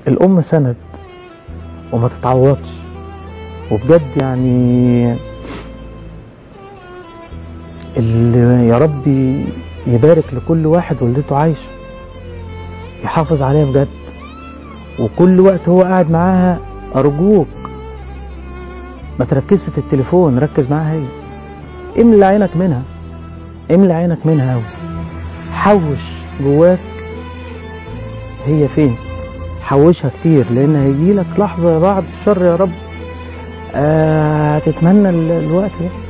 الأم سند وما تتعوضش وبجد يعني اللي يا رب يبارك لكل واحد والدته عايشة يحافظ عليها بجد وكل وقت هو قاعد معاها أرجوك ما تركزش في التليفون ركز معاها هي املى عينك منها املى عينك منها أوي حوش جواك هي فين حوشها كتير لان هيجيلك لحظه بعد الشر يا رب آه هتتمنى ال- الوقت ده